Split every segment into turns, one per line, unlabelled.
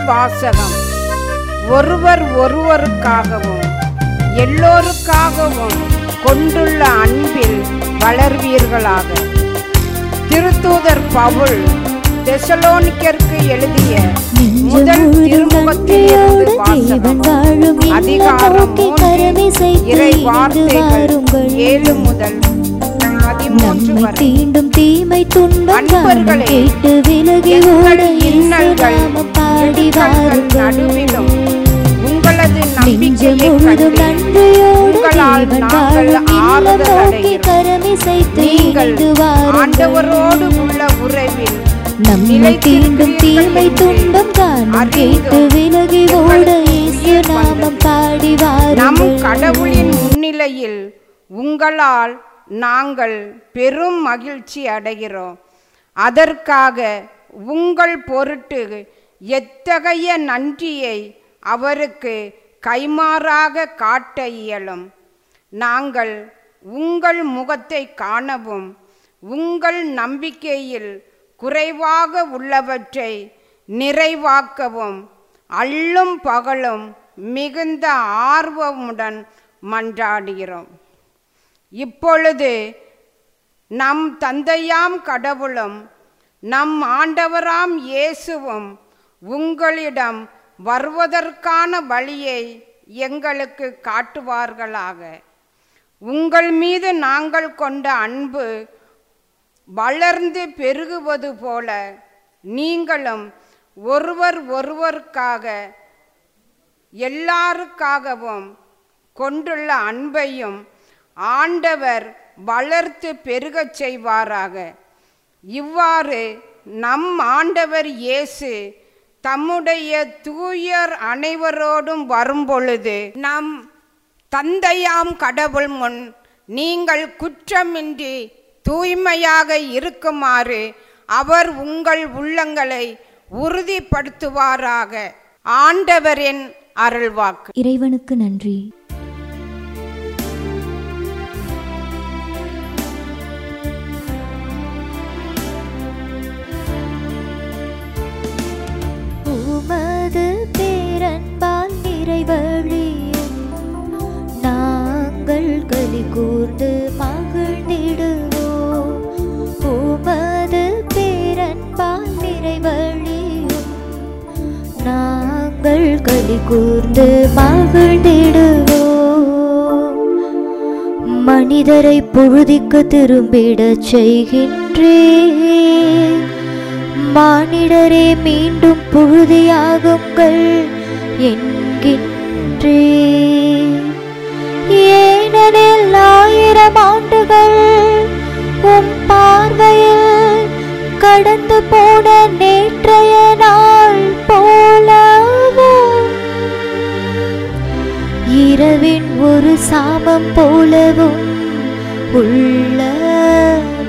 வாசகம் ஒருவர் ஒருவருக்காகவும் எல்லோருக்காகவும் கொண்டுள்ள அன்பில் வளர்வீர்களாக திருத்தூதர் பவுல் தெசலோனிக்கருக்கு எழுதிய முதல் திருமுகத்திலிருந்து வாசகம் அதிகாரம் மூன்று இறை வார்த்தைகள் ஏழு முதல் பதிமூன்று
நம்மை
வரை
தீண்டும் தீமை துன்பம் காணும்
அன்பர்களே,
கேட்டு விலகி
எங்கள்
ஓட
இன்னல்கள்
இயேசுநாமம் பாடி
இடுக்கண்கள்
வாருங்கள்
நடுவிலும் உங்களது
நெஞ்சம்
நம்பிக்கையை
முழுதும்
கண்டு
நன்றியோடு
உங்களால்
தேவன்
நாங்கள்
வாழும் இல்லம்
ஆறுதல்
நோக்கி
அடைகிறோம்.
கரமிசைத்து
நீங்கள்
இணைந்து வாருங்கள்
ஆண்டவரோடு உள்ள உறவில்
நம்மை தீண்டும் தீமை துன்பம் காணும் கேட்டு விலகி ஓட இயேசு நாமம் பாடி
நம்
வாருங்கள்
கடவுளின் முன்னிலையில் உங்களால் நாங்கள் பெரும் மகிழ்ச்சி அடைகிறோம் அதற்காக உங்கள் பொருட்டு எத்தகைய நன்றியை அவருக்கு கைமாறாக காட்ட இயலும் நாங்கள் உங்கள் முகத்தை காணவும் உங்கள் நம்பிக்கையில் குறைவாக உள்ளவற்றை நிறைவாக்கவும் அள்ளும் பகலும் மிகுந்த ஆர்வமுடன் மன்றாடுகிறோம் இப்பொழுது நம் தந்தையாம் கடவுளும் நம் ஆண்டவராம் இயேசுவும் உங்களிடம் வருவதற்கான வழியை எங்களுக்கு காட்டுவார்களாக உங்கள் மீது நாங்கள் கொண்ட அன்பு வளர்ந்து பெருகுவது போல நீங்களும் ஒருவர் ஒருவருக்காக எல்லாருக்காகவும் கொண்டுள்ள அன்பையும் ஆண்டவர் வளர்த்து பெருகச் செய்வாராக இவ்வாறு நம் ஆண்டவர் இயேசு தம்முடைய தூயர் அனைவரோடும் வரும்பொழுது நம் தந்தையாம் கடவுள் முன் நீங்கள் குற்றமின்றி தூய்மையாக இருக்குமாறு அவர் உங்கள் உள்ளங்களை உறுதிப்படுத்துவாராக ஆண்டவரின் அருள்வாக்கு
இறைவனுக்கு நன்றி உமது பேரன்பால் நிறைவழியும் நாங்கள் களி கூர்ந்து மகிழ்ந்திடுவோம் உமது பேரன்பால் நிறைவழியும் நாங்கள் களி கூர்ந்து மகிழ்ந்திடுவோம் மனிதரை புழுதிக்கு திரும்பிடச் செய்கின்றே மானிடரே மீண்டும் புழுதியாகுங்கள் என்கின்றே ஏனெனில் ஆயிரம் ஆண்டுகள் உம் பார்வையில் கடந்து போன நேற்றைய நாள் போலவும் இரவின் ஒரு சாமம் போலவும் உள்ளன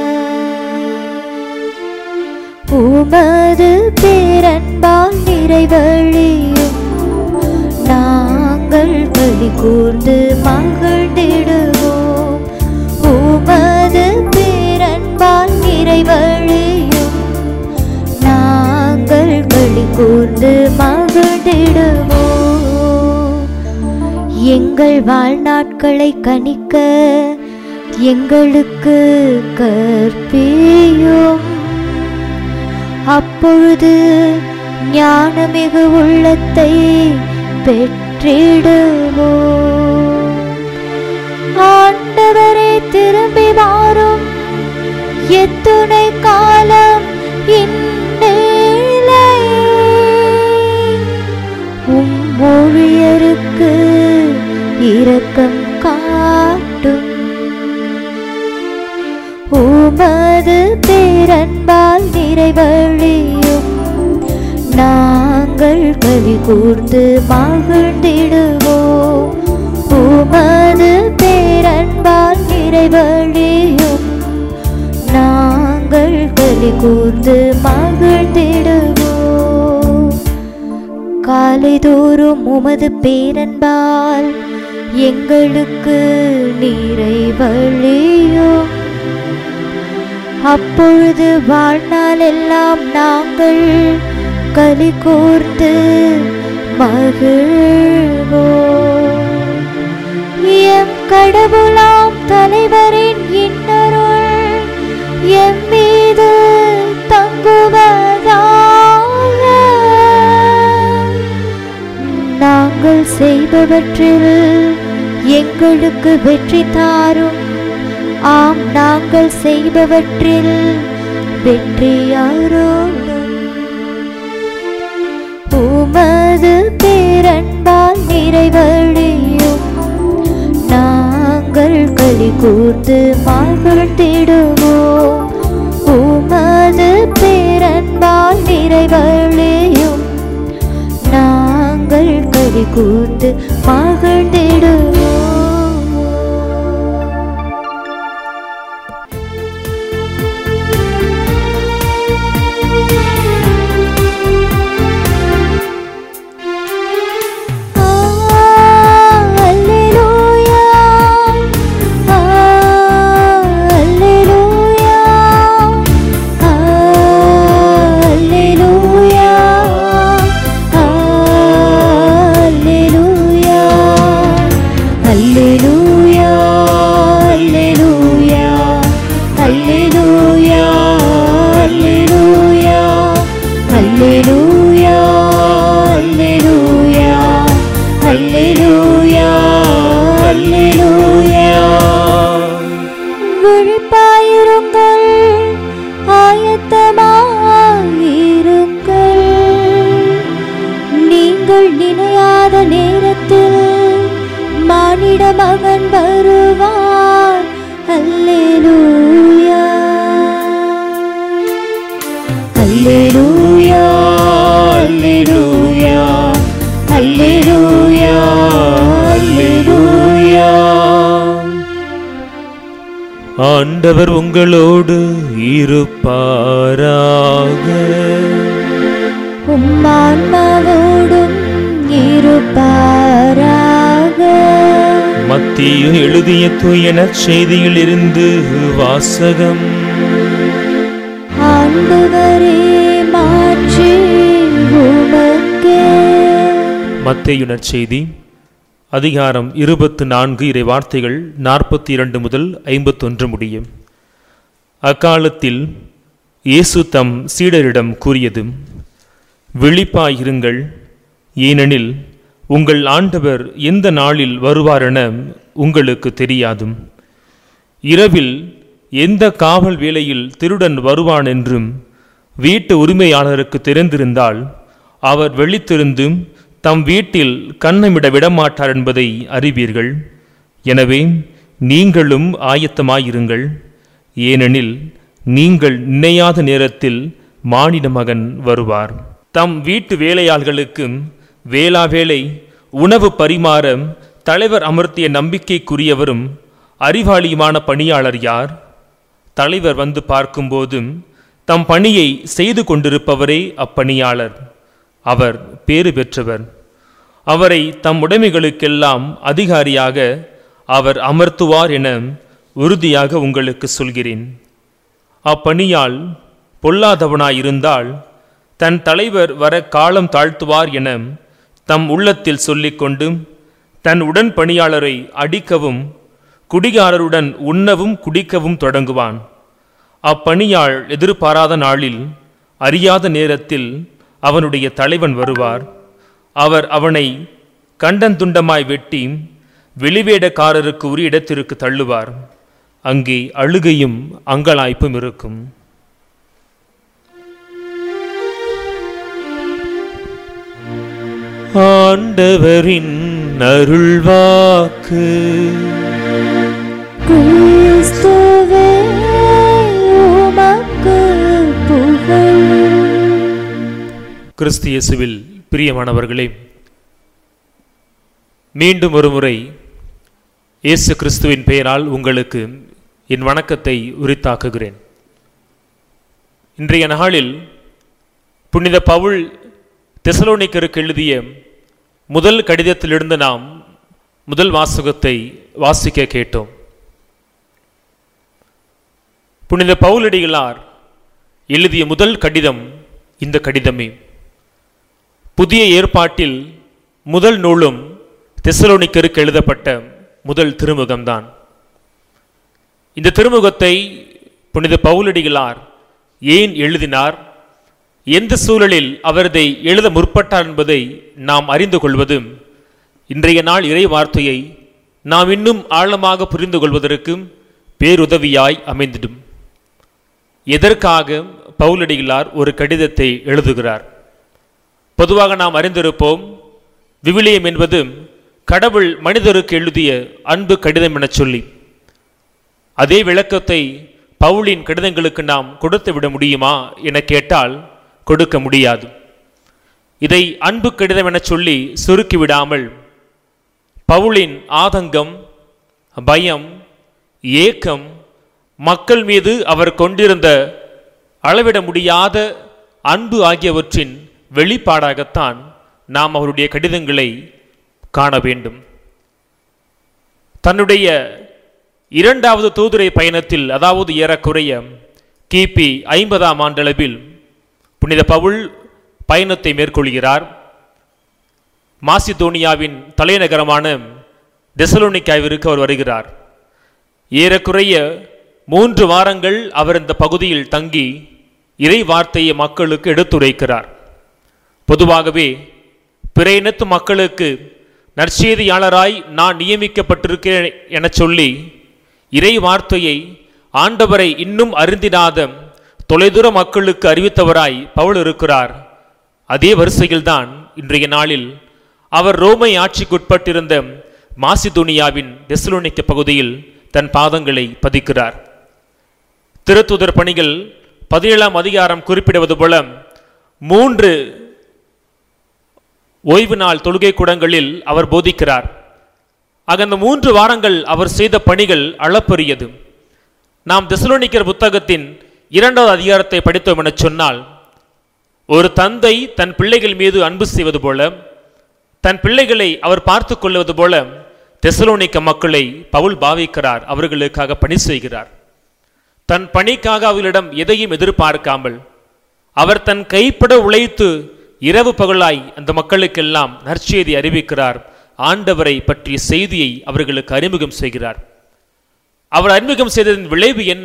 உமது பேரன்பால் நிறைவழியும் நாங்கள் களி கூர்ந்து மகிழ்ந்திடுவோம் உமது பேரன்பால் நிறைவழியும் நாங்கள் களி கூர்ந்து மகிழ்ந்திடுவோம் எங்கள் வாழ்நாட்களை கணிக்க எங்களுக்கு கற்பியும் அப்பொழுது ஞானமிகு உள்ளத்தை பெற்றிடுவோம் ஆண்டவரே திரும்பி வாரும் எத்துணை காலம் இந்நிலை உம் ஊழியருக்கு இரக்கம் காட்டும் உமது பேரன்பால் நிறைவழியும் நாங்கள் களி கூர்ந்து மகிழ்ந்திடுவோம் உமது பேரன்பால் நிறைவழியும் நாங்கள் களி கூர்ந்து மகிழ்ந்திடுவோம் காலைதோறும் உமது பேரன்பால் எங்களுக்கு நிறைவழியும் அப்பொழுது வாழ்நாள் எல்லாம் நாங்கள் களி கூர்ந்து மகிழ்வோம் எம் கடவுளாம் தலைவரின் இன்னருள் எம் மீது தங்குவதாக நாங்கள் செய்பவற்றில் எங்களுக்கு வெற்றி தாரும் ஆம் நாங்கள் செய்பவற்றில் வெற்றியாரோடும் உமது பேரன்பால் நிறைவழியும் நாங்கள் களி கூர்ந்து மகிழ்ந்திடுவோம் உமது பேரன்பால் நிறைவழியும் நாங்கள் களி கூர்ந்து மகிழ்ந்திடுவோம் Alleluia Alleluia Alleluia Alleluia Alleluia Alleluia Alleluia Alleluia Alleluia Alleluia Alleluia Alleluia விழிப்பாயிருங்கள் ஆயத்தமாயிருங்கள் நீங்கள் நினையாத நேரத்தில் மானிட மகன் வருவார் அல்லேலூயா அல்லேலூயா அல்லேலூயா அல்லேலூயா அல்லேலூயா
ஆண்டவர் உங்களோடு இருப்பாராக
உம்மான்மாவோடும் இருப்பாராக
மத்திய எழுதிய தூயன செய்தியில் இருந்து வாசகம்
ஆண்டவரே மாற்றி உமக்கே
மத்தேயுனர் செய்தி அதிகாரம் இருபத்து நான்கு இறை வார்த்தைகள் நாற்பத்தி இரண்டு முதல் ஐம்பத்தொன்று முடியும் அக்காலத்தில் இயேசு தம் சீடரிடம் கூறியது விழிப்பாயிருங்கள் ஏனெனில் உங்கள் ஆண்டவர் எந்த நாளில் வருவாரென உங்களுக்கு தெரியாதும் இரவில் எந்த காவல் வேளையில் திருடன் வருவான் என்றும் வீட்டு உரிமையாளருக்கு தெரிந்திருந்தால் அவர் வெளித்திருந்தும் தம் வீட்டில் கண்ணமிட விடமாட்டார் என்பதை அறிவீர்கள் எனவே நீங்களும் ஆயத்தமாயிருங்கள் ஏனெனில் நீங்கள் நினையாத நேரத்தில் மானிட மகன் வருவார் தம் வீட்டு வேலையாள்களுக்கு வேளா வேளை உணவு பரிமாற தலைவர் அமர்த்திய நம்பிக்கைக்குரியவரும் அறிவாளியுமான பணியாளர் யார் தலைவர் வந்து பார்க்கும்போதும் தம் பணியை செய்து கொண்டிருப்பவரே அப்பணியாளர் அவர் பேறு பெற்றவர் அவரை தம் உடைமைகளுக்கெல்லாம் அதிகாரியாக அவர் அமர்த்துவார் என உறுதியாக உங்களுக்கு சொல்கிறேன் அப்பணியால் பொல்லாதவனாயிருந்தால் தன் தலைவர் வர காலம் தாழ்த்துவார் என தம் உள்ளத்தில் சொல்லிக்கொண்டு தன் உடன் பணியாளரை அடிக்கவும் குடிகாரருடன் உண்ணவும் குடிக்கவும் தொடங்குவான் அப்பணியாள் எதிர்பாராத நாளில் அறியாத நேரத்தில் அவனுடைய தலைவன் வருவார் அவர் அவனை கண்டந்துண்டமாய் வெட்டி வெளிவேடக்காரருக்கு உரிய இடத்திற்கு தள்ளுவார் அங்கே அழுகையும் அங்கலாய்ப்பும் இருக்கும் ஆண்டவரின் அருள்வாக்கு
கிறிஸ்துவே உமக்கு புகழ்
கிறிஸ்து இயேசுவில் பிரியமானவர்களே மீண்டும் ஒருமுறை இயேசு கிறிஸ்துவின் பெயரால் உங்களுக்கு என் வணக்கத்தை உரித்தாக்குகிறேன் இன்றைய நாளில் புனித பவுல் தெசலோனிக்கருக்கு எழுதிய முதல் கடிதத்திலிருந்து நாம் முதல் வாசகத்தை வாசிக்க கேட்டோம் புனித பவுலடிகளார் எழுதிய முதல் கடிதம் இந்த கடிதமே புதிய ஏற்பாட்டில் முதல் நூலும் தெசலோனிக்கருக்கு எழுதப்பட்ட முதல் திருமுகம்தான் இந்த திருமுகத்தை புனித பவுலடிகளார் ஏன் எழுதினார் எந்த சூழலில் அவர் இதை எழுத முற்பட்டார் என்பதை நாம் அறிந்து கொள்வது இன்றைய நாள் இறை வார்த்தையை நாம் இன்னும் ஆழமாக புரிந்து கொள்வதற்கு பேருதவியாய் அமைந்திடும் எதற்காக பவுலடிகளார் ஒரு கடிதத்தை எழுதுகிறார் பொதுவாக நாம் அறிந்திருப்போம் விவிலியம் என்பது கடவுள் மனிதருக்கு எழுதிய அன்பு கடிதம் எனச் சொல்லி அதே விளக்கத்தை பவுலின் கடிதங்களுக்கு நாம் கொடுத்து விட முடியுமா என கேட்டால் கொடுக்க முடியாது இதை அன்பு கடிதம் எனச் சொல்லி சுருக்கி விடாமல் பவுலின் ஆதங்கம் பயம் ஏக்கம் மக்கள் மீது அவர் கொண்டிருந்த அளவிட முடியாத அன்பு ஆகியவற்றின் வெளிப்பாடாகத்தான் நாம் அவருடைய கடிதங்களை காண வேண்டும் தன்னுடைய இரண்டாவது தூதுரை பயணத்தில் அதாவது ஏறக்குறைய கிபி ஐம்பதாம் ஆண்டளவில் புனித பவுல் பயணத்தை மேற்கொள்கிறார் மாசிதோனியாவின் தலைநகரமான தெசலோனிக்காவிற்கு அவர் வருகிறார் ஏறக்குறைய மூன்று வாரங்கள் அவர் இந்த பகுதியில் தங்கி இறை வார்த்தையை மக்களுக்கு எடுத்துரைக்கிறார் பொதுவாகவே பிற இனத்து மக்களுக்கு நற்செய்தியாளராய் நான் நியமிக்கப்பட்டிருக்கிறேன் என சொல்லி இறை வார்த்தையை ஆண்டவரை இன்னும் அறிந்திடாத தொலைதூர மக்களுக்கு அறிவித்தவராய் பவுல் இருக்கிறார் அதே வரிசையில்தான் இன்றைய நாளில் அவர் ரோமை ஆட்சிக்குட்பட்டிருந்த மாசிதுனியாவின் தெசலோனிக்க பகுதியில் தன் பாதங்களை பதிக்கிறார் திருத்துதர் பணிகள் பதினேழாம் அதிகாரம் குறிப்பிடுவது போல மூன்று ஓய்வு நாள் தொழுகை கூடங்களில் அவர் போதிக்கிறார் ஆக அந்த மூன்று வாரங்கள் அவர் செய்த பணிகள் அளப்பரியது நாம் தெசலோனிக்கர் புத்தகத்தின் இரண்டாவது அதிகாரத்தை படித்தோம் என சொன்னால் ஒரு தந்தை தன் பிள்ளைகள் மீது அன்பு செய்வது போல தன் பிள்ளைகளை அவர் பார்த்து கொள்வது போல தெசலோனிக்க மக்களை பவுல் பாவிக்கிறார் அவர்களுக்காக பணி செய்கிறார் தன் பணிக்காக அவர்களிடம் எதையும் எதிர்பார்க்காமல் அவர் தன் கைப்பட உழைத்து இரவு பகலாய் அந்த மக்களுக்கெல்லாம் நற்செய்தி அறிவிக்கிறார் ஆண்டவரை பற்றிய செய்தியை அவர்களுக்கு அறிமுகம் செய்கிறார் அவர் அறிமுகம் செய்ததின் விளைவு என்ன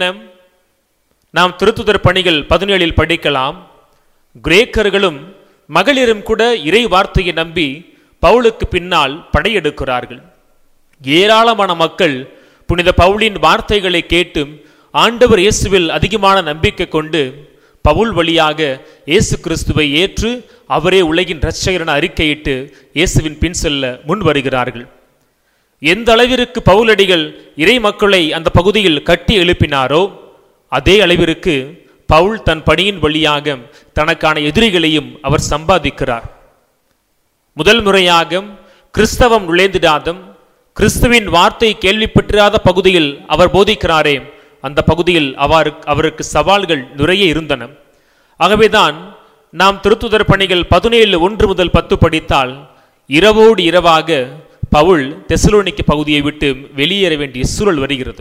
நாம் திருத்துதர் பணிகள் பதினேழில் படிக்கலாம் கிரேக்கர்களும் மகளிரும் கூட இறை வார்த்தையை நம்பி பவுலுக்கு பின்னால் படையெடுக்கிறார்கள் ஏராளமான மக்கள் புனித பவுலின் வார்த்தைகளை கேட்டும் ஆண்டவர் இயேசுவில் அதிகமான நம்பிக்கை கொண்டு பவுல் வழியாக இயேசு கிறிஸ்துவை ஏற்று அவரே உலகின் இரட்சகர் என அறிக்கையிட்டு இயேசுவின் பின் செல்ல முன் வருகிறார்கள் எந்த அளவிற்கு பவுலடிகள் இறை மக்களை அந்த பகுதியில் கட்டி எழுப்பினாரோ அதே அளவிற்கு பவுல் தன் பணியின் வழியாக தனக்கான எதிரிகளையும் அவர் சம்பாதிக்கிறார் முதல் முறையாக கிறிஸ்தவம் நுழைந்திடாதும் கிறிஸ்துவின் வார்த்தை கேள்விப்பட்டிராத பகுதியில் அவர் போதிக்கிறாரே அந்த பகுதியில் அவர் அவருக்கு சவால்கள் நிறைய இருந்தன ஆகவேதான் நாம் திருத்துதர் பணிகள் பதினேழு ஒன்று முதல் பத்து படித்தால் இரவோடு இரவாக பவுல் தெசலோனிக்க பகுதியை விட்டு வெளியேற வேண்டிய சூழல் வருகிறது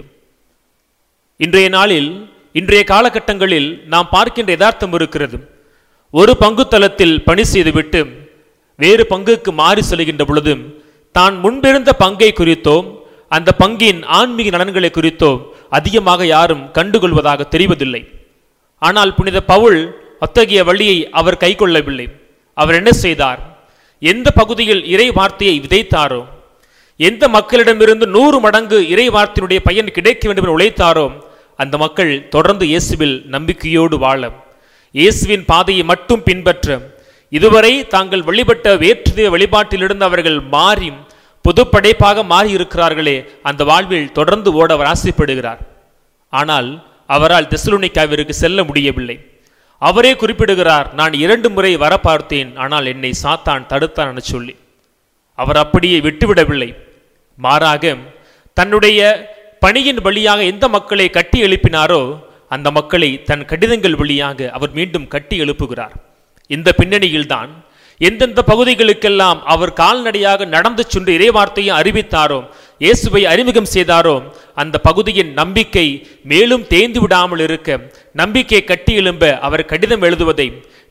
இன்றைய நாளில் இன்றைய காலகட்டங்களில் நாம் பார்க்கின்ற யதார்த்தம் இருக்கிறது ஒரு பங்கு தளத்தில் பணி செய்துவிட்டு வேறு பங்குக்கு மாறி செல்கின்ற பொழுது தான் முன்பிருந்த பங்கை குறித்தோ அந்த பங்கின் ஆன்மீக நலன்களை குறித்தோ அதிகமாக யாரும் கண்டுகொள்வதாக தெரிவதில்லை ஆனால் புனித பவுல் அத்தகைய வழியை அவர் கைக்கொள்ளவில்லை அவர் என்ன செய்தார் எந்த பகுதியில் இறை வார்த்தையை விதைத்தாரோ எந்த மக்களிடமிருந்து நூறு மடங்கு இறை வார்த்தையினுடைய பயன் கிடைக்க வேண்டும் என உழைத்தாரோ அந்த மக்கள் தொடர்ந்து இயேசுவில் நம்பிக்கையோடு வாழ இயேசுவின் பாதையை மட்டும் பின்பற்ற இதுவரை தாங்கள் வழிபட்ட வேற்று வழிபாட்டிலிருந்து அவர்கள் மாறி புது படைப்பாக மாறி இருக்கிறார்களே அந்த வாழ்வில் தொடர்ந்து ஓட அவர் ஆசைப்படுகிறார் ஆனால் அவரால் தெசலோனிக்காவிற்கு செல்ல முடியவில்லை அவரே குறிப்பிடுகிறார் நான் இரண்டு முறை வர பார்த்தேன் ஆனால் என்னை சாத்தான் தடுத்தான் என சொல்லி அவர் அப்படியே விட்டுவிடவில்லை மாறாக தன்னுடைய பணியின் வழியாக எந்த மக்களை கட்டி எழுப்பினாரோ அந்த மக்களை தன் கடிதங்கள் வழியாக அவர் மீண்டும் கட்டி எழுப்புகிறார் இந்த பின்னணியில்தான் எந்தெந்த பகுதிகளுக்கெல்லாம் அவர் கால்நடையாக நடந்து சென்று இறைவார்த்தையை அறிவித்தாரோ இயேசுவை அறிமுகம் செய்தாரோ அந்த பகுதியின் நம்பிக்கை மேலும் தேய்ந்து விடாமல் இருக்க நம்பிக்கை கட்டி எழும்ப அவர் கடிதம் எழுதுவதை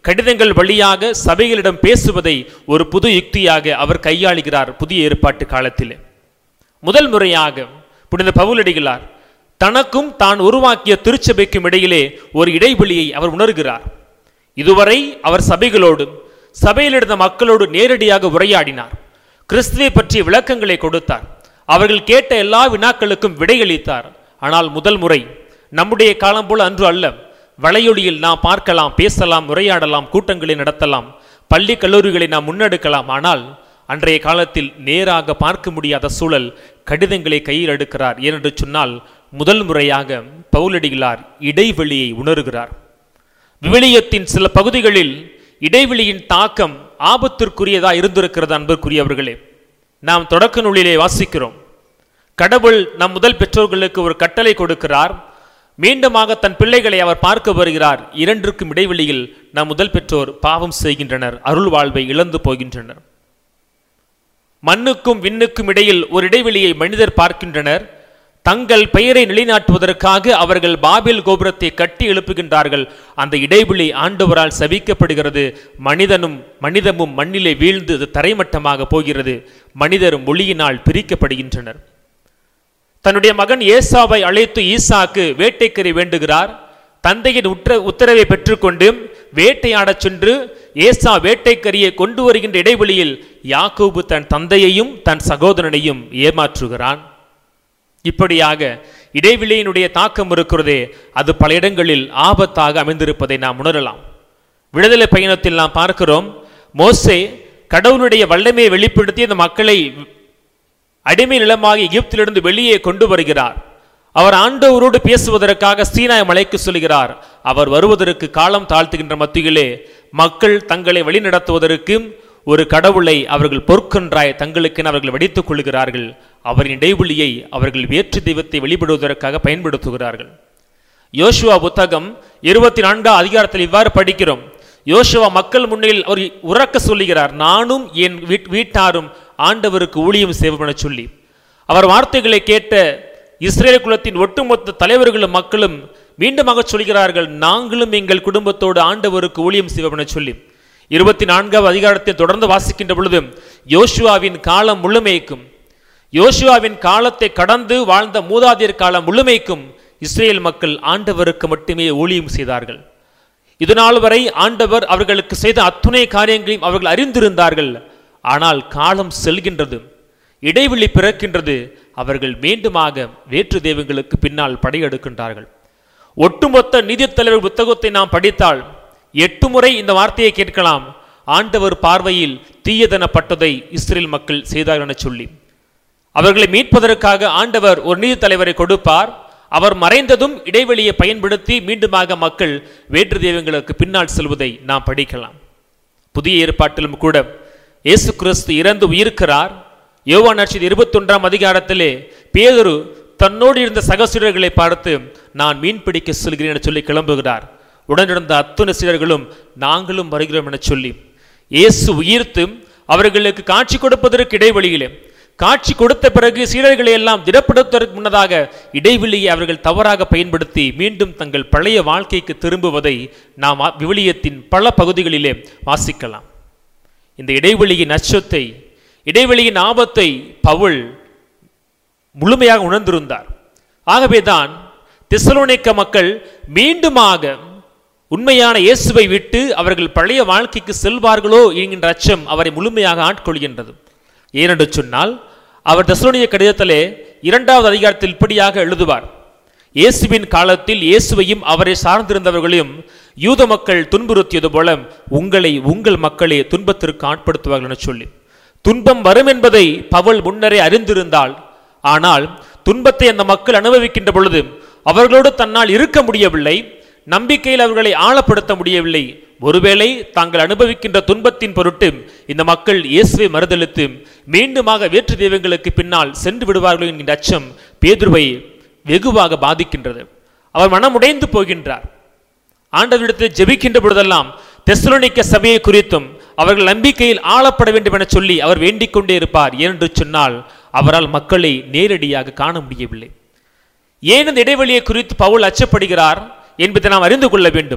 கடிதங்கள் வழியாக சபைகளிடம் பேசுவதை ஒரு புது யுக்தியாக அவர் கையாளுகிறார் புதிய ஏற்பாட்டு காலத்திலே முதல் முறையாக புனித பவுலடிகளார் தனக்கும் தான் உருவாக்கிய திருச்சபைக்கும் இடையிலே ஒரு இடைவெளியை அவர் உணர்கிறார் இதுவரை அவர் சபைகளோடு சபையில் இருந்த மக்களோடு நேரடியாக உரையாடினார் கிறிஸ்துவை பற்றிய விளக்கங்களை கொடுத்தார் அவர்கள் கேட்ட எல்லா வினாக்களுக்கும் விடையளித்தார் ஆனால் முதல் முறை நம்முடைய காலம் போல அன்று அல்ல வலையொலியில் நாம் பார்க்கலாம் பேசலாம் உரையாடலாம் கூட்டங்களை நடத்தலாம் பள்ளி கல்லூரிகளை நாம் முன்னெடுக்கலாம் ஆனால் அன்றைய காலத்தில் நேராக பார்க்க முடியாத சூழல் கடிதங்களை கையில் எடுக்கிறார் ஏனென்று சொன்னால் முதல் முறையாக பவுலடிகளார் இடைவெளியை உணர்கிறார் விவிலியத்தின் சில பகுதிகளில் இடைவெளியின் தாக்கம் ஆபத்திற்குரியதா இருந்திருக்கிறது அன்பிற்குரியவர்களே நாம் தொடக்க நூலிலே வாசிக்கிறோம் கடவுள் நம் முதல் பெற்றோர்களுக்கு ஒரு கட்டளை கொடுக்கிறார் மீண்டுமாக தன் பிள்ளைகளை அவர் பார்க்க வருகிறார் இரண்டிற்கும் இடைவெளியில் நம் முதல் பெற்றோர் பாவம் செய்கின்றனர் அருள் வாழ்வை இழந்து போகின்றனர் மண்ணுக்கும் விண்ணுக்கும் இடையில் ஒரு இடைவெளியை மனிதர் பார்க்கின்றனர் தங்கள் பெயரை நிலைநாட்டுவதற்காக அவர்கள் பாபில் கோபுரத்தை கட்டி எழுப்புகின்றார்கள் அந்த இடைவெளி ஆண்டவரால் சபிக்கப்படுகிறது மனிதனும் மனிதமும் மண்ணிலே வீழ்ந்து அது தரைமட்டமாக போகிறது மனிதரும் மொழியினால் பிரிக்கப்படுகின்றனர் தன்னுடைய மகன் ஏசாவை அழைத்து ஈசாக்கு வேட்டைக்கறி வேண்டுகிறார் தந்தையின் உற்ற உத்தரவை பெற்றுக்கொண்டு வேட்டையாடச் சென்று ஏசா வேட்டைக்கரியை கொண்டு வருகின்ற இடைவெளியில் யாக்கோபு தன் தந்தையையும் தன் சகோதரனையும் ஏமாற்றுகிறான் இப்படியாக இடைவெளியினுடைய தாக்கம் இருக்கிறதே அது பல இடங்களில் ஆபத்தாக அமைந்திருப்பதை நாம் உணரலாம் விடுதலை பயணத்தில் நாம் பார்க்கிறோம் மோசே கடவுளுடைய வல்லமையை வெளிப்படுத்தி அந்த மக்களை அடிமை நிலமாக எகிப்திலிருந்து வெளியே கொண்டு வருகிறார் அவர் ஆண்டவரோடு பேசுவதற்காக சீனாய் மலைக்கு சொல்கிறார் அவர் வருவதற்கு காலம் தாழ்த்துகின்ற மத்தியிலே மக்கள் தங்களை வழிநடத்துவதற்கு ஒரு கடவுளை அவர்கள் பொற்கொன்றாய் தங்களுக்கென அவர்கள் வெடித்துக் கொள்கிறார்கள் அவரின் இடைவெளியை அவர்கள் வேற்று தெய்வத்தை வெளிப்படுவதற்காக பயன்படுத்துகிறார்கள் யோசுவா புத்தகம் இருபத்தி நான்காம் அதிகாரத்தில் இவ்வாறு படிக்கிறோம் யோசுவா மக்கள் முன்னில் அவர் உறக்க சொல்லுகிறார் நானும் என் வீட்- வீட்டாரும் ஆண்டவருக்கு ஊழியம் செய்வோம் என சொல்லி அவர் வார்த்தைகளை கேட்ட இஸ்ரேல் குலத்தின் ஒட்டுமொத்த தலைவர்களும் மக்களும் மீண்டுமாக சொல்கிறார்கள் நாங்களும் எங்கள் குடும்பத்தோடு ஆண்டவருக்கு ஊழியம் செய்வோம் என சொல்லி இருபத்தி நான்காவது அதிகாரத்தை தொடர்ந்து வாசிக்கின்ற பொழுது யோசுவாவின் காலம் முழுமைக்கும் யோசுவாவின் காலத்தை கடந்து வாழ்ந்த மூதாதையர் காலம் முழுமைக்கும் இஸ்ரேல் மக்கள் ஆண்டவருக்கு மட்டுமே ஊழியம் செய்தார்கள் இதுநாள் வரை ஆண்டவர் அவர்களுக்கு செய்த அத்துணை காரியங்களையும் அவர்கள் அறிந்திருந்தார்கள் ஆனால் காலம் செல்கின்றது இடைவெளி பிறக்கின்றது அவர்கள் மீண்டுமாக வேற்று தெய்வங்களுக்கு பின்னால் படையெடுக்கின்றார்கள் ஒட்டுமொத்த நீதித் தலைவர் புத்தகத்தை நாம் படித்தால் எட்டு முறை இந்த வார்த்தையை கேட்கலாம் ஆண்டவர் பார்வையில் தீயதனப்பட்டதை இஸ்ரேல் மக்கள் செய்தார்கள் என சொல்லி அவர்களை மீட்பதற்காக ஆண்டவர் ஒரு நீதி தலைவரை கொடுப்பார் அவர் மறைந்ததும் இடைவெளியை பயன்படுத்தி மீண்டுமாக மக்கள் வேற்று தெய்வங்களுக்கு பின்னால் செல்வதை நாம் படிக்கலாம் புதிய ஏற்பாட்டிலும் கூட இயேசு கிறிஸ்து இறந்து உயிர்க்கிறார் யோவான் நட்சத்திர இருபத்தொன்றாம் அதிகாரத்திலே பேதுரு தன்னோடு இருந்த சகசீரர்களை பார்த்து நான் மீன் பிடிக்க செல்கிறேன் என சொல்லி கிளம்புகிறார் உடனிருந்த அத்துணை சீடர்களும் நாங்களும் வருகிறோம் என சொல்லி இயேசு உயிர்த்து அவர்களுக்கு காட்சி கொடுப்பதற்கு இடைவெளியிலே காட்சி கொடுத்த பிறகு சீடர்களை எல்லாம் திடப்படுத்துவதற்கு முன்னதாக இடைவெளியை அவர்கள் தவறாக பயன்படுத்தி மீண்டும் தங்கள் பழைய வாழ்க்கைக்கு திரும்புவதை நாம் ஆ- விவிலியத்தின் பல பகுதிகளிலே வாசிக்கலாம் இந்த இடைவெளியின் அச்சத்தை இடைவெளியின் ஆபத்தை பவுல் முழுமையாக உணர்ந்திருந்தார் ஆகவேதான் தெசலோனிக்க மக்கள் மீண்டுமாக உண்மையான இயேசுவை விட்டு அவர்கள் பழைய வாழ்க்கைக்கு செல்வார்களோ என்கின்ற அச்சம் அவரை முழுமையாக ஆட்கொள்கின்றது ஏனென்று சொன்னால் அவர் தெசலோனிய கடிதத்திலே இரண்டாவது அதிகாரத்தில் இப்படியாக எழுதுவார் இயேசுவின் காலத்தில் இயேசுவையும் அவரை சார்ந்திருந்தவர்களையும் யூத மக்கள் துன்புறுத்தியது போல உங்களை உங்கள் மக்களே துன்பத்திற்கு ஆட்படுத்துவார்கள் என சொல்லி துன்பம் வரும் என்பதை பவுல் முன்னரே அறிந்திருந்தால் ஆனால் துன்பத்தை அந்த மக்கள் அனுபவிக்கின்ற பொழுது அவர்களோடு தன்னால் இருக்க முடியவில்லை நம்பிக்கையில் அவர்களை ஆழப்படுத்த முடியவில்லை ஒருவேளை தாங்கள் அனுபவிக்கின்ற துன்பத்தின் பொருட்டு இந்த மக்கள் இயேசுவை மறுதளித்து மீண்டுமாக வேற்று தெய்வங்களுக்கு பின்னால் சென்று விடுவார்களோ என்கின்ற அச்சம் பேதுருவை வெகுவாக பாதிக்கின்றது அவர் மனமுடைந்து போகின்றார் ஆண்டவரிடத்தில் ஜெபிக்கின்ற பொழுதெல்லாம் தெசலோனிக்க சபையை குறித்தும் அவர்கள் நம்பிக்கையில் ஆளப்பட வேண்டும் என சொல்லி அவர் வேண்டிக் கொண்டே இருப்பார் ஏனென்று சொன்னால் அவரால் மக்களை நேரடியாக காண முடியவில்லை ஏன் இந்த இடைவெளியை குறித்து பவுல் அச்சப்படுகிறார் என்பதை நாம் அறிந்து கொள்ள வேண்டும்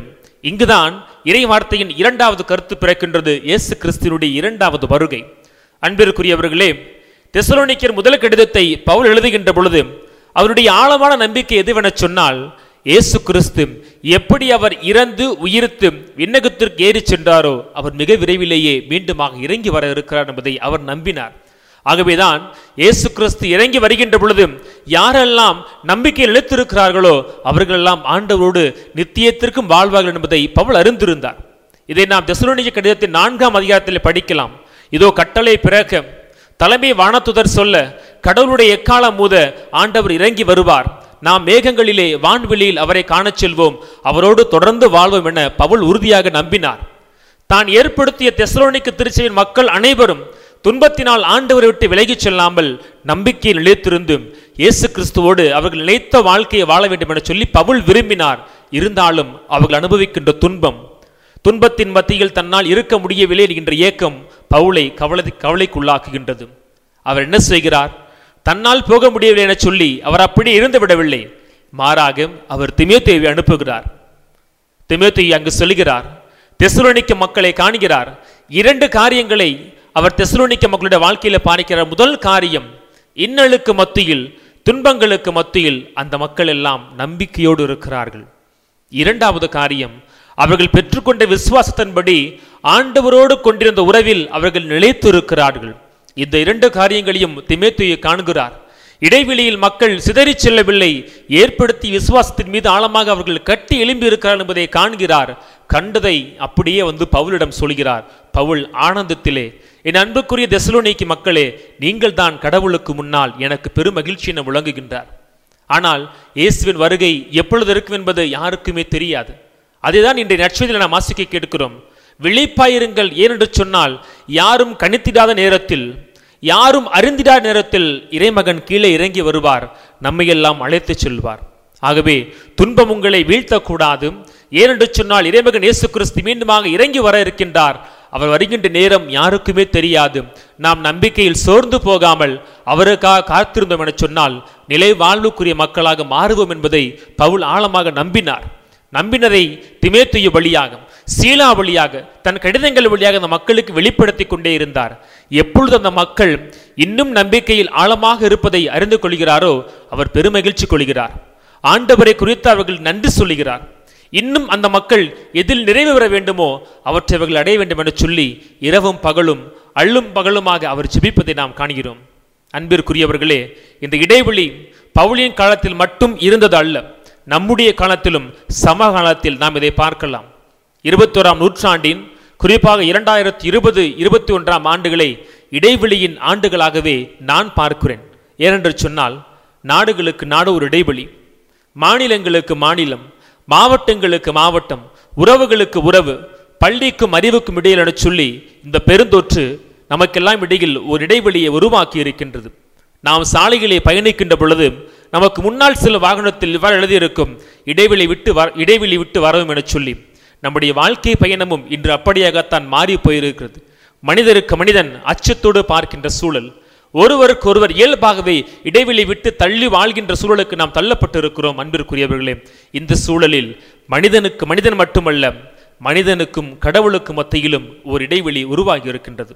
இங்குதான் இறை வார்த்தையின் இரண்டாவது கருத்து பிறக்கின்றது இயேசு கிறிஸ்துவினுடைய இரண்டாவது வருகை அன்பிற்குரியவர்களே தெசலோனிக்கர் முதல் கடிதத்தை பவுல் எழுதுகின்ற பொழுது அவருடைய ஆழமான நம்பிக்கை எதுவென சொன்னால் இயேசு கிறிஸ்து எப்படி அவர் இறந்து உயிர்த்து விண்ணகத்திற்கு ஏறி சென்றாரோ அவர் மிக விரைவிலேயே மீண்டுமாக இறங்கி வர இருக்கிறார் என்பதை அவர் நம்பினார் ஆகவேதான் இயேசு கிறிஸ்து இறங்கி வருகின்ற பொழுது யாரெல்லாம் நம்பிக்கை நிலைத்திருக்கிறார்களோ அவர்களெல்லாம் ஆண்டவரோடு நித்தியத்திற்கும் வாழ்வார்கள் என்பதை பவுல் அறிந்திருந்தார் இதை நாம் தெசலோனிக்க கடிதத்தின் நான்காம் அதிகாரத்தில் படிக்கலாம் இதோ கட்டளை பிறக்க தலைமை வானத்துதர் சொல்ல கடவுளுடைய எக்காலம் மூத ஆண்டவர் இறங்கி வருவார் நாம் மேகங்களிலே வான்வெளியில் அவரை காணச் செல்வோம் அவரோடு தொடர்ந்து வாழ்வோம் என பவுல் உறுதியாக நம்பினார் தான் ஏற்படுத்திய தெசலோனிக்கு திருச்சபையின் மக்கள் அனைவரும் துன்பத்தினால் ஆண்டவரை விட்டு விலகிச் செல்லாமல் நம்பிக்கையில் நிலைத்திருந்தும் இயேசு கிறிஸ்துவோடு அவர்கள் நிலைத்த வாழ்க்கையை வாழ வேண்டும் என சொல்லி பவுல் விரும்பினார் இருந்தாலும் அவர்கள் அனுபவிக்கின்ற துன்பம் துன்பத்தின் மத்தியில் தன்னால் இருக்க முடியவில்லை என்கின்ற ஏக்கம் பவுலை கவலை கவலைக்குள்ளாக்குகின்றது அவர் என்ன செய்கிறார் தன்னால் போக முடியவில்லை என சொல்லி அவர் அப்படி இருந்து விடவில்லை மாறாக அவர் திமேத்தேவை அனுப்புகிறார் திமேத்தை அங்கு செல்கிறார் தெசுலோனிக்க மக்களை காணுகிறார் இரண்டு காரியங்களை அவர் தெசுலோனிக்க மக்களுடைய வாழ்க்கையில பார்க்கிறார் முதல் காரியம் இன்னலுக்கு மத்தியில் துன்பங்களுக்கு மத்தியில் அந்த மக்கள் எல்லாம் நம்பிக்கையோடு இருக்கிறார்கள் இரண்டாவது காரியம் அவர்கள் பெற்றுக்கொண்ட விசுவாசத்தின்படி ஆண்டவரோடு கொண்டிருந்த உறவில் அவர்கள் நிலைத்திருக்கிறார்கள் இந்த இரண்டு காரியங்களையும் திமேத்துயை காண்கிறார் இடைவெளியில் மக்கள் சிதறிச் செல்லவில்லை ஏற்படுத்தி விசுவாசத்தின் மீது ஆழமாக அவர்கள் கட்டி எழும்பி இருக்கிறார் என்பதை காண்கிறார் கண்டதை அப்படியே வந்து பவுலிடம் சொல்கிறார் பவுல் ஆனந்தத்திலே என் அன்புக்குரிய தெசலோனிக்கு மக்களே நீங்கள் தான் கடவுளுக்கு முன்னால் எனக்கு பெரும் மகிழ்ச்சி என விளங்குகின்றார் ஆனால் இயேசுவின் வருகை எப்பொழுது இருக்கும் என்பது யாருக்குமே தெரியாது அதுதான் இன்றைய நட்சத்திரம் நாம் வாசிக்க கேட்கிறோம் விழிப்பாயிருங்கள் ஏனென்று சொன்னால் யாரும் கணித்திடாத நேரத்தில் யாரும் அறிந்திடாத நேரத்தில் இறைமகன் கீழே இறங்கி வருவார் நம்மையெல்லாம் அழைத்துச் செல்வார் ஆகவே துன்பம் உங்களை வீழ்த்தக்கூடாது ஏனென்று சொன்னால் இறைமகன் இயேசு கிறிஸ்து மீண்டுமாக இறங்கி வர இருக்கின்றார் அவர் வருகின்ற நேரம் யாருக்குமே தெரியாது நாம் நம்பிக்கையில் சோர்ந்து போகாமல் அவருக்காக காத்திருந்தோம் என சொன்னால் நிலை வாழ்வுக்குரிய மக்களாக மாறுவோம் என்பதை பவுல் ஆழமாக நம்பினார் நம்பினரை திமேத்துய வழியாக சீலா வழியாக தன் கடிதங்கள் வழியாக அந்த மக்களுக்கு வெளிப்படுத்தி கொண்டே இருந்தார் எப்பொழுது அந்த மக்கள் இன்னும் நம்பிக்கையில் ஆழமாக இருப்பதை அறிந்து கொள்கிறாரோ அவர் பெருமகிழ்ச்சி கொள்கிறார் ஆண்டவரை குறித்து அவர்கள் நன்றி சொல்லுகிறார் இன்னும் அந்த மக்கள் எதில் நிறைவு பெற வேண்டுமோ அவற்றை அவர்கள் அடைய வேண்டும் என சொல்லி இரவும் பகலும் அள்ளும் பகலுமாக அவர் ஜெபிப்பதை நாம் காண்கிறோம் அன்பிற்குரியவர்களே இந்த இடைவெளி பவுலியின் காலத்தில் மட்டும் இருந்தது அல்ல நம்முடைய காலத்திலும் சமகாலத்தில் நாம் இதை பார்க்கலாம் இருபத்தோராம் நூற்றாண்டின் குறிப்பாக இரண்டாயிரத்தி இருபது இருபத்தி ஒன்றாம் ஆண்டுகளை இடைவெளியின் ஆண்டுகளாகவே நான் பார்க்கிறேன் ஏனென்று சொன்னால் நாடுகளுக்கு நாடு ஒரு இடைவெளி மாநிலங்களுக்கு மாநிலம் மாவட்டங்களுக்கு மாவட்டம் உறவுகளுக்கு உறவு பள்ளிக்கும் அறிவுக்கும் இடையில் என சொல்லி இந்த பெருந்தொற்று நமக்கெல்லாம் இடையில் ஒரு இடைவெளியை உருவாக்கி இருக்கின்றது நாம் சாலையிலே பயணிக்கின்ற பொழுது நமக்கு முன்னால் சில வாகனத்தில் இவ்வாறு எழுதியிருக்கும் இடைவெளி விட்டு வர இடைவெளி விட்டு வரவும் என சொல்லி நம்முடைய வாழ்க்கை பயணமும் இன்று அப்படியாகத்தான் மாறி போயிருக்கிறது மனிதருக்கு மனிதன் அச்சத்தோடு பார்க்கின்ற சூழல் ஒருவருக்கு ஒருவர் இயல்பாகவே இடைவெளி விட்டு தள்ளி வாழ்கின்ற சூழலுக்கு நாம் தள்ளப்பட்டு இருக்கிறோம் அன்பிற்குரியவர்களே இந்த சூழலில் மனிதனுக்கு மனிதன் மட்டுமல்ல மனிதனுக்கும் கடவுளுக்கு மத்தியிலும் ஒரு இடைவெளி உருவாகி இருக்கின்றது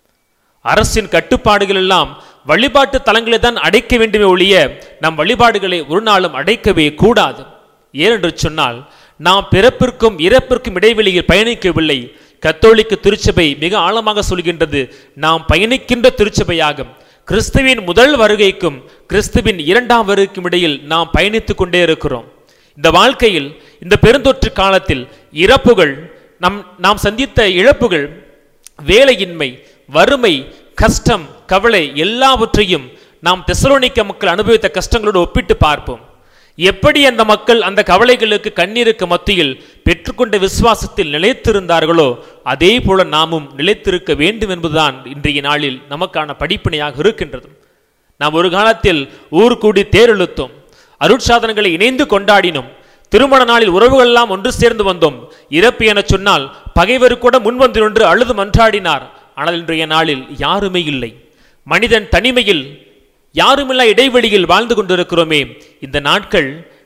அரசின் கட்டுப்பாடுகள் எல்லாம் வழிபாட்டு தலங்களை தான் அடைக்க வேண்டுமே ஒழிய நம் வழிபாடுகளை ஒரு நாளும் அடைக்கவே கூடாது ஏனென்று சொன்னால் நாம் பிறப்பிற்கும் இறப்பிற்கும் இடைவெளியில் பயணிக்கவில்லை கத்தோலிக்க திருச்சபை மிக ஆழமாக சொல்கின்றது நாம் பயணிக்கின்ற திருச்சபையாகும் கிறிஸ்துவின் முதல் வருகைக்கும் கிறிஸ்துவின் இரண்டாம் வருகைக்கும் இடையில் நாம் பயணித்துக் கொண்டே இருக்கிறோம் இந்த வாழ்க்கையில் இந்த பெருந்தொற்று காலத்தில் இறப்புகள் நம் நாம் சந்தித்த இழப்புகள் வேலையின்மை வறுமை கஷ்டம் கவலை எல்லாவற்றையும் நாம் தெசலோனிக்க மக்கள் அனுபவித்த கஷ்டங்களோடு ஒப்பிட்டு பார்ப்போம் எப்படி அந்த மக்கள் அந்த கவலைகளுக்கு கண்ணீருக்கு மத்தியில் பெற்றுக்கொண்ட விசுவாசத்தில் நிலைத்திருந்தார்களோ அதே போல நாமும் நிலைத்திருக்க வேண்டும் என்பதுதான் இன்றைய நாளில் நமக்கான படிப்பினையாக இருக்கின்றது நாம் ஒரு காலத்தில் ஊர் கூடி தேரெழுத்தோம் அருட்சாதனங்களை இணைந்து கொண்டாடினோம் திருமண நாளில் உறவுகள் எல்லாம் ஒன்று சேர்ந்து வந்தோம் இறப்பு என சொன்னால் பகைவர் கூட முன்வந்து நின்று அழுது மன்றாடினார் ஆனால் இன்றைய நாளில் யாருமே இல்லை மனிதன் தனிமையில் யாருமில்லா இடைவெளியில் வாழ்ந்து கொண்டிருக்கிறோமே இந்த நாட்கள்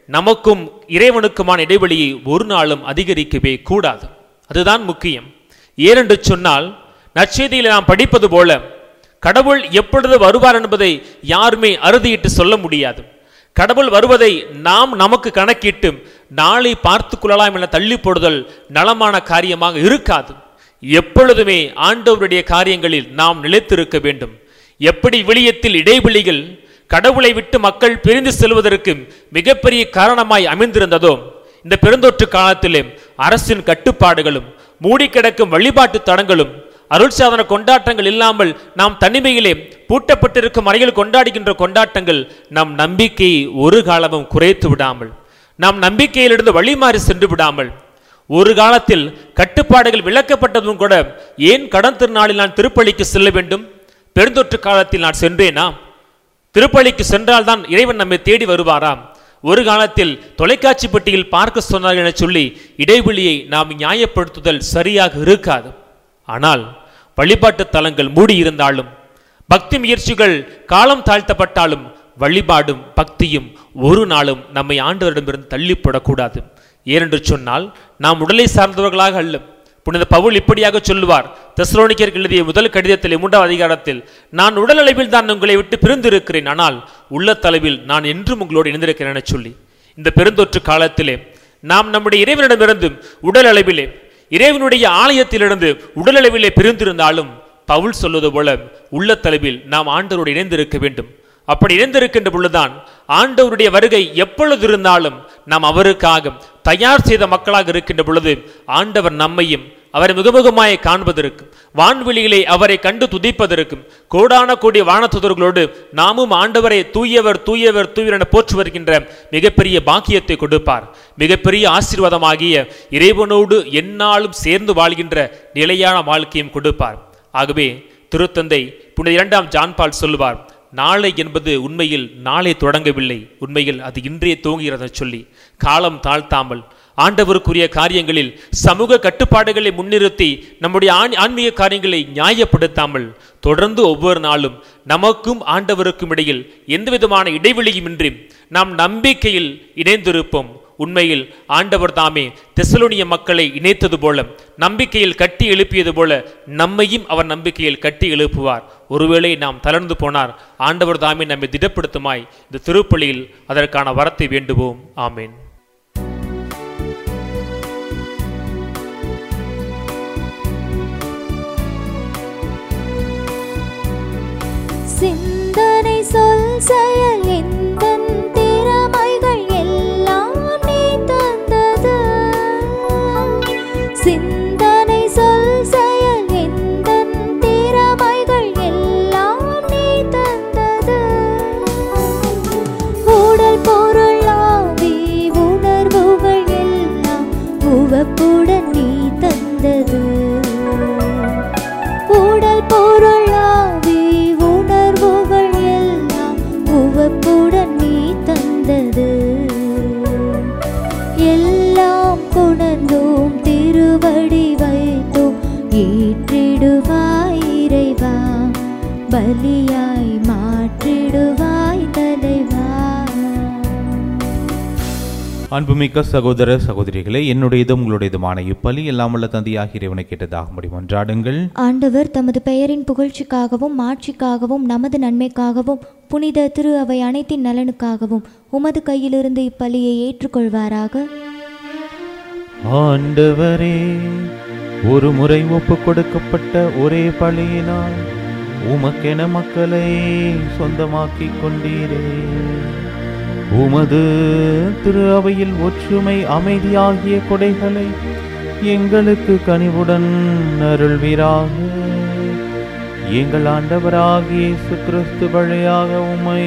நமக்கும் இறைவனுக்குமான இடைவெளியை ஒரு நாளும் அதிகரிக்கவே கூடாது அதுதான் முக்கியம் ஏனென்று சொன்னால் நற்செய்தியில் நாம் படிப்பது போல கடவுள் எப்பொழுது வருவார் என்பதை யாருமே அறுதியிட்டு சொல்ல முடியாது கடவுள் வருவதை நாம் நமக்கு கணக்கிட்டு நாளை பார்த்து கொள்ளலாம் என தள்ளி போடுதல் நலமான காரியமாக இருக்காது எப்பொழுதுமே ஆண்டவருடைய காரியங்களில் நாம் நிலைத்திருக்க வேண்டும் எப்படி விளியத்தில் இடைவெளிகள் கடவுளை விட்டு மக்கள் பிரிந்து செல்வதற்கு மிகப்பெரிய காரணமாய் அமைந்திருந்ததோ இந்த பெருந்தொற்று காலத்திலே அரசின் கட்டுப்பாடுகளும் மூடி கிடக்கும் வழிபாட்டு தடங்களும் அருள் சாதன கொண்டாட்டங்கள் இல்லாமல் நாம் தனிமையிலே பூட்டப்பட்டிருக்கும் அறையில் கொண்டாடுகின்ற கொண்டாட்டங்கள் நம் நம்பிக்கையை ஒரு காலமும் குறைத்து விடாமல் நாம் நம்பிக்கையிலிருந்து வழிமாறி சென்று விடாமல் ஒரு காலத்தில் கட்டுப்பாடுகள் விளக்கப்பட்டதும் கூட ஏன் கடன் திருநாளில் நான் திருப்பலிக்கு செல்ல வேண்டும் பெருந்தொற்று காலத்தில் நான் சென்றேனா திருப்பலிக்கு சென்றால்தான் இறைவன் நம்மை தேடி வருவாராம் ஒரு காலத்தில் தொலைக்காட்சி பெட்டியில் பார்க்க சொன்னார்கள் என சொல்லி இடைவெளியை நாம் நியாயப்படுத்துதல் சரியாக இருக்காது ஆனால் வழிபாட்டு தலங்கள் மூடியிருந்தாலும் பக்தி முயற்சிகள் காலம் தாழ்த்தப்பட்டாலும் வழிபாடும் பக்தியும் ஒரு நாளும் நம்மை ஆண்டவரிடமிருந்து தள்ளிப்படக்கூடாது ஏனென்று சொன்னால் நாம் உடலை சார்ந்தவர்களாக அல்ல புனித பவுல் இப்படியாக சொல்லுவார் தெசலோனிக்கருக்கு எழுதிய முதல் கடிதத்திலே மூன்றாவது அதிகாரத்தில் நான் உடல் அளவில் தான் உங்களை விட்டு பிரிந்திருக்கிறேன் ஆனால் உள்ளத்தளவில் நான் என்றும் உங்களோடு இணைந்திருக்கிறேன் என சொல்லி இந்த பெருந்தொற்று காலத்திலே நாம் நம்முடைய இறைவனிடமிருந்து உடல் அளவிலே இறைவனுடைய ஆலயத்திலிருந்து உடல் அளவிலே பிரிந்திருந்தாலும் பவுல் சொல்வது போல உள்ளத்தளவில் நாம் ஆண்டவரோடு இணைந்திருக்க வேண்டும் அப்படி இணைந்திருக்கின்ற பொழுதுதான் ஆண்டவருடைய வருகை எப்பொழுது இருந்தாலும் நாம் அவருக்காக தயார் செய்த மக்களாக இருக்கின்ற பொழுது ஆண்டவர் நம்மையும் அவரை முகமுகமாய் காண்பதற்கும் வான்வெளியிலே அவரை கண்டு துதிப்பதற்கும் கோடான கூடிய வானத்துதர்களோடு நாமும் ஆண்டவரை தூயவர் தூயவர் தூயவர் என போற்று வருகின்ற மிகப்பெரிய பாக்கியத்தை கொடுப்பார் மிகப்பெரிய ஆசீர்வாதமாகிய இறைவனோடு எந்நாளும் சேர்ந்து வாழ்கின்ற நிலையான வாழ்க்கையும் கொடுப்பார் ஆகவே திருத்தந்தை புனித இரண்டாம் ஜான்பால் சொல்லுவார் நாளை என்பது உண்மையில் நாளை தொடங்கவில்லை உண்மையில் அது இன்றைய துவங்குகிறத சொல்லி காலம் தாழ்த்தாமல் ஆண்டவருக்குரிய காரியங்களில் சமூக கட்டுப்பாடுகளை முன்னிறுத்தி நம்முடைய ஆண் ஆன்மீக காரியங்களை நியாயப்படுத்தாமல் தொடர்ந்து ஒவ்வொரு நாளும் நமக்கும் ஆண்டவருக்கும் இடையில் எந்தவிதமான இடைவெளியுமின்றி நாம் நம்பிக்கையில் இணைந்திருப்போம் உண்மையில் ஆண்டவர் தாமே தெசலோனிய மக்களை இணைத்தது போல நம்பிக்கையில் கட்டி எழுப்பியது போல நம்மையும் அவர் நம்பிக்கையில் கட்டி எழுப்புவார் ஒருவேளை நாம் தளர்ந்து போனார் ஆண்டவர் தாமே நம்மை திடப்படுத்துமாய் இந்த திருப்பலியில் அதற்கான வரத்தை வேண்டுவோம் ஆமேன்
சிந்தனை சொல் செயல் எந்தன் திறமைகள் எல்லாம் நீ தந்தது சிந்தனை சொல் செயல் எந்தன் திறமைகள் எல்லாம் நீ தந்தது உடல் பொருள் ஆவி உணர்வுகள் எல்லாம் உவப்புடன் நீ தந்தது உடல் பொருள் ஆவி உணர்வுகள் எல்லாம் உவப்புடன் நீ தந்தது எல்லாம் கொணர்ந்தோம் திருவடி வைத்தோம் ஏற்றிடுவாய் இறைவா பலியாய் மாற்றிடுவாய் தலைவா
அன்புமிக்க சகோதர சகோதரிகளே என்னுடையதும் உங்களுடையதுமான இப்பலி எல்லாம் உள்ள தந்தையாக இறைவனை கேட்டதாக முடியும் ஒன்றாடுங்கள்
ஆண்டவர் தமது பெயரின் புகழ்ச்சிக்காகவும் மாட்சிக்காகவும் நமது நன்மைக்காகவும் புனித திரு அவை அனைத்தின் நலனுக்காகவும் உமது கையிலிருந்து இப்பலியை ஏற்றுக்கொள்வாராக
ஆண்டவரே ஒரு முறை ஒப்பு கொடுக்கப்பட்ட ஒரே பலியினால் உமக்கென மக்களை சொந்தமாக்கிக் கொண்டீரே உமது திரு அவையில் ஒற்றுமை அமைதியாகிய கொடைகளை எங்களுக்கு கனிவுடன் அருள்வீராக எங்கள் ஆண்டவராகிய இயேசு கிறிஸ்து வழியாக உம்மை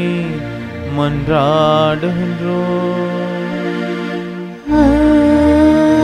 மன்றாடுகின்றோம்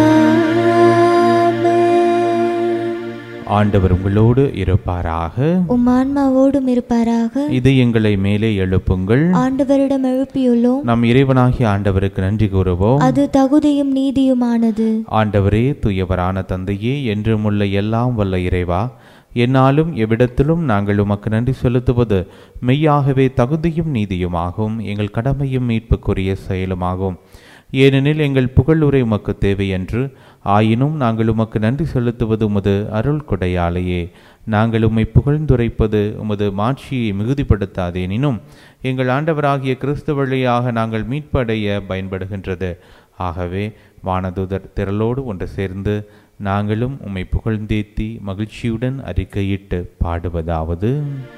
ஆண்டவர் உங்களோடு இருப்பாராக
உம் ஆன்மாவோடும் இருப்பாராக
இது எங்களை மேலே எழுப்புங்கள்
ஆண்டவரிடம் எழுப்பியுள்ளோம்
நம் இறைவனாகிய ஆண்டவருக்கு நன்றி கூறுவோம்
அது தகுதியும் நீதியுமானது
ஆண்டவரே தூயவரான தந்தையே என்றும் உள்ள எல்லாம் வல்ல இறைவா என்னாலும் எவ்விடத்திலும் நாங்கள் உமக்கு நன்றி செலுத்துவது மெய்யாகவே தகுதியும் நீதியுமாகும் எங்கள் கடமையும் மீட்புக்குரிய செயலுமாகும் ஏனெனில் எங்கள் புகழுரை உமக்கு தேவையன்று ஆயினும் நாங்கள் உமக்கு நன்றி செலுத்துவது உமது அருள் கொடையாலேயே நாங்கள் உம்மை புகழ்ந்துரைப்பது உமது மாட்சியை மிகுதிப்படுத்தாதேனினும் எங்கள் ஆண்டவராகிய கிறிஸ்து வழியாக நாங்கள் மீட்படைய பயன்படுகின்றது ஆகவே வானதூதர் திரளோடு ஒன்று சேர்ந்து நாங்களும் உம்மை புகழ்ந்தேத்தி மகிழ்ச்சியுடன் அறிக்கையிட்டு பாடுவதாவது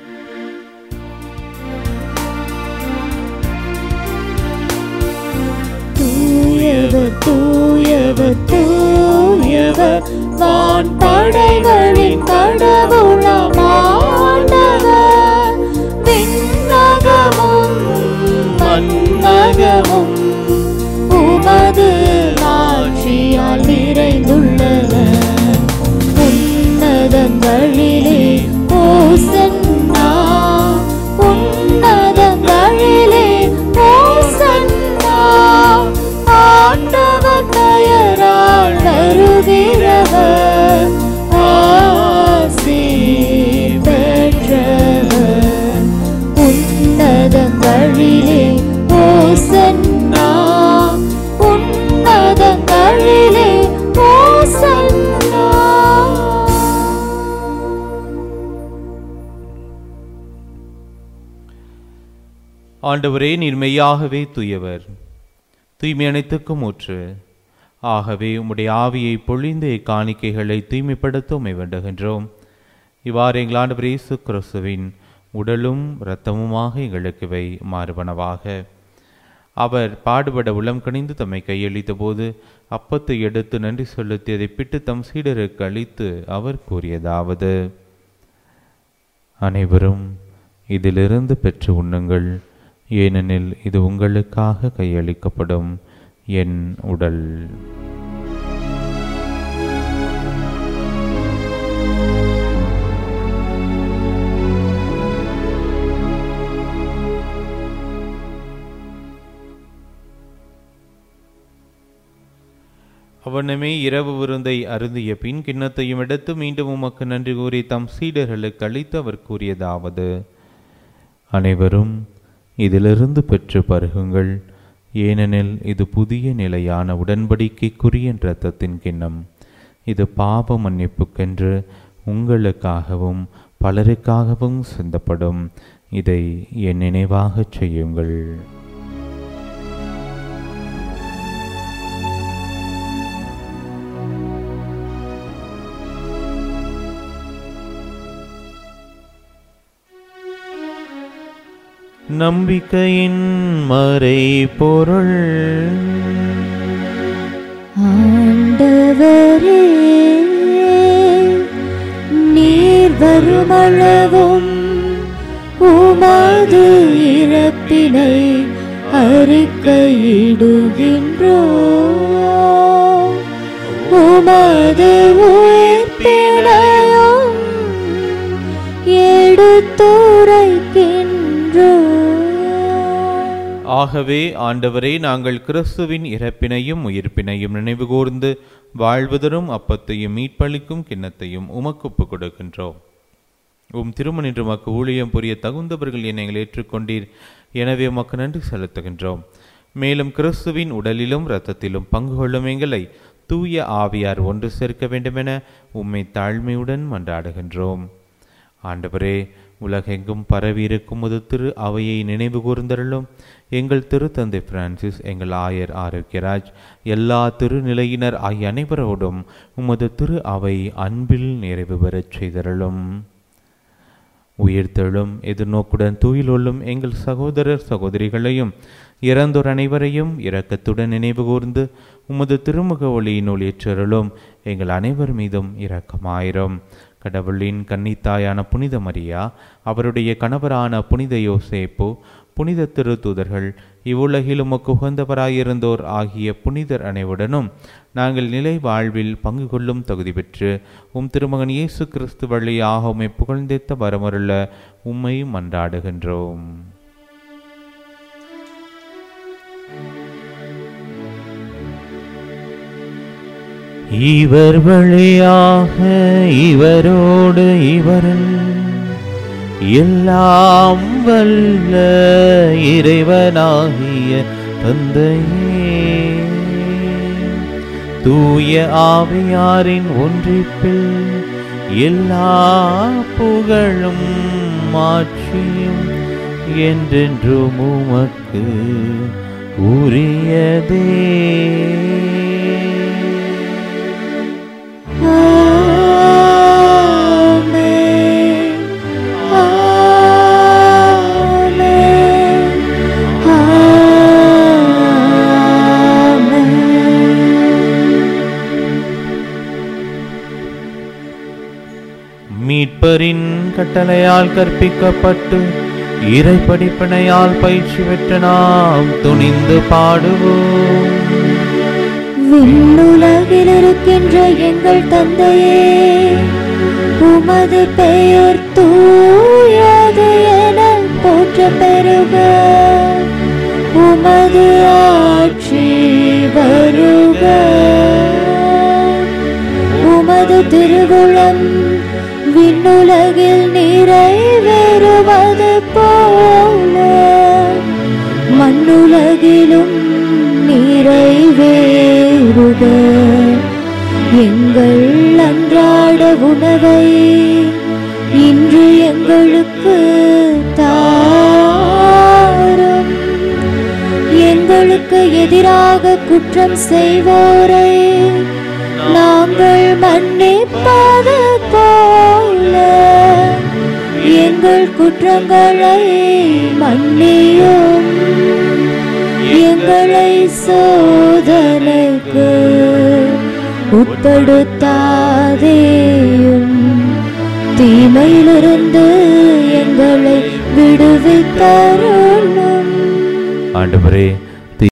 தூயவர் தூயவர் தூயவர் வான் படைகளின் கடவுளமாண்டவர் விண்ணகமும் மண்ணகமும் உமது ஆட்சியால் நிறைந்துள்ளன உன்னதங்களிலே ஓசன்னா உன்னதங்களிலே ஓசன்னா ஆண்டவர் பெயரால் வருகிறவர் ஆசி பெற்றவர் உன்னதங்களிலே ஓசன்னா உன்னதங்களிலே ஓசன்னா
ஆண்டவரே நீர் மெய்யாகவே தூயவர் தூய்மை அனைத்துக்கும் ஊற்று ஆகவே உம்முடைய ஆவியை பொழிந்து இக்காணிக்கைகளை தூய்மைப்படுத்த உம்மை வேண்டுகின்றோம் இவ்வாறு எங்கள் ஆண்டவர் இயேசு கிறிஸ்துவின் உடலும் இரத்தமுமாக எங்களுக்கு வை மாறுபனவாக அவர் பாடுபட உளம் கணிந்து தம்மை கையளித்த போது அப்பத்தை எடுத்து நன்றி செலுத்தி அதை பிட்டு தம் சீடருக்கு அளித்து அவர் கூறியதாவது அனைவரும் இதிலிருந்து பெற்று உண்ணுங்கள் ஏனெனில் இது உங்களுக்காக கையளிக்கப்படும் என் உடல் அவனமே இரவு விருந்தை அருந்திய பின் கிண்ணத்தையும் எடுத்து மீண்டும் உமக்கு நன்றி கூறி தம் சீடர்களுக்கு அளித்து அவர் கூறியதாவது அனைவரும் இதிலிருந்து பெற்று பருகுங்கள் ஏனெனில் இது புதிய நிலையான உடன்படிக்கைக்குரிய இரத்தத்தின் கிண்ணம் இது பாவ மன்னிப்புக்கென்று உங்களுக்காகவும் பலருக்காகவும் சிந்தப்படும் இதை என் நினைவாகச் செய்யுங்கள் நம்பிக்கையின் மறை பொருள்
ஆண்டவரே நீர் வருமளவும் உமது இறப்பினை அறிக்கையிடுகின்றோ உமது உயிர்ப்பினையும் எடுத்துரைக்கின்றோ
ஆகவே ஆண்டவரே நாங்கள் கிறிஸ்துவின் இறப்பினையும் உயிர்ப்பினையும் நினைவுகூர்ந்து வாழ்வதரும் அப்பத்தையும் மீட்பளிக்கும் கிண்ணத்தையும் உமக்கு ஒப்புக் கொடுக்கின்றோம் உம் திருமணின்று உமக்கு ஊழியம் புரிய தகுந்தவர்கள் என்னை நீங்கள் ஏற்றுக்கொண்டீர் எனவே உமக்கு நன்றி செலுத்துகின்றோம் மேலும் கிறிஸ்துவின் உடலிலும் இரத்தத்திலும் பங்கு கொள்ளும் எங்களை தூய ஆவியார் ஒன்று சேர்க்க வேண்டுமென உம்மை தாழ்மையுடன் மன்றாடுகின்றோம் ஆண்டவரே உலகெங்கும் பரவி இருக்கும் உமது திரு அவையை நினைவு கூர்ந்தருளும் எங்கள் திருத்தந்தை பிரான்சிஸ் எங்கள் ஆயர் ஆரோக்கியராஜ் எல்லா திருநிலையினர் ஆகிய அனைவரோடும் உமது திரு அவை அன்பில் நிறைவு பெறச் செய்தருளும் உயிர்த்தெழும் எதிர்நோக்குடன் தூயிலுள்ளும் எங்கள் சகோதரர் சகோதரிகளையும் இறந்தோர் அனைவரையும் இரக்கத்துடன் நினைவு கூர்ந்து உமது திருமுக ஒளியினுள் ஏற்றருளும் எங்கள் அனைவர் மீதும் இரக்கமாயிரும் கடவுளின் கன்னித்தாயான புனித மரியா அவருடைய கணவரான புனித யோசேப்பு புனித திருத்தூதர்கள் இவ்வுலகில் உமக்கு உகந்தவராயிருந்தோர் ஆகிய புனிதர் அனைவருடனும் நாங்கள் நிலை வாழ்வில் பங்கு கொள்ளும் தகுதி பெற்று உம் திருமகன் இயேசு கிறிஸ்து வழியாக உம்மை புகழ்ந்தேத்த வரமருள உம்மை மன்றாடுகின்றோம் இவர் வழியாக இவரோடு இவரில் எல்லாம் வல்ல இறைவனாகிய தந்தையே தூய ஆவியாரின் ஒன்றிப்பில் எல்லா புகழும் மாட்சியும் என்றென்றும் உமக்கு உரியதே
ஆமென். ஆமென். ஆமென்.
மீட்பரின் கட்டளையால் கற்பிக்கப்பட்டு இறை படிப்பினையால் பயிற்சி பெற்ற நாம் துணிந்து பாடுவோம்
விண்ணுலகில் இருக்கின்ற எங்கள் தந்தையே உமது பெயர் தூயது என போற்ற பெறுக உமது ஆட்சி வருக உமது திருவுளம் விண்ணுலகில் நிறைவேறுவது போல மண்ணுலகிலும் நிறைவேறுக எங்கள் அன்றாட உணவை இன்று எங்களுக்கு தாரும் எங்களுக்கு எதிராக குற்றம் செய்வோரை நாங்கள் மன்னிப்பது போல எங்கள் குற்றங்களை மன்னியும் எங்களை சோதனைக்கு உட்படுத்தாதேயும் தீமையிலிருந்து எங்களை விடுவித்தருளும்
ஆண்டவரே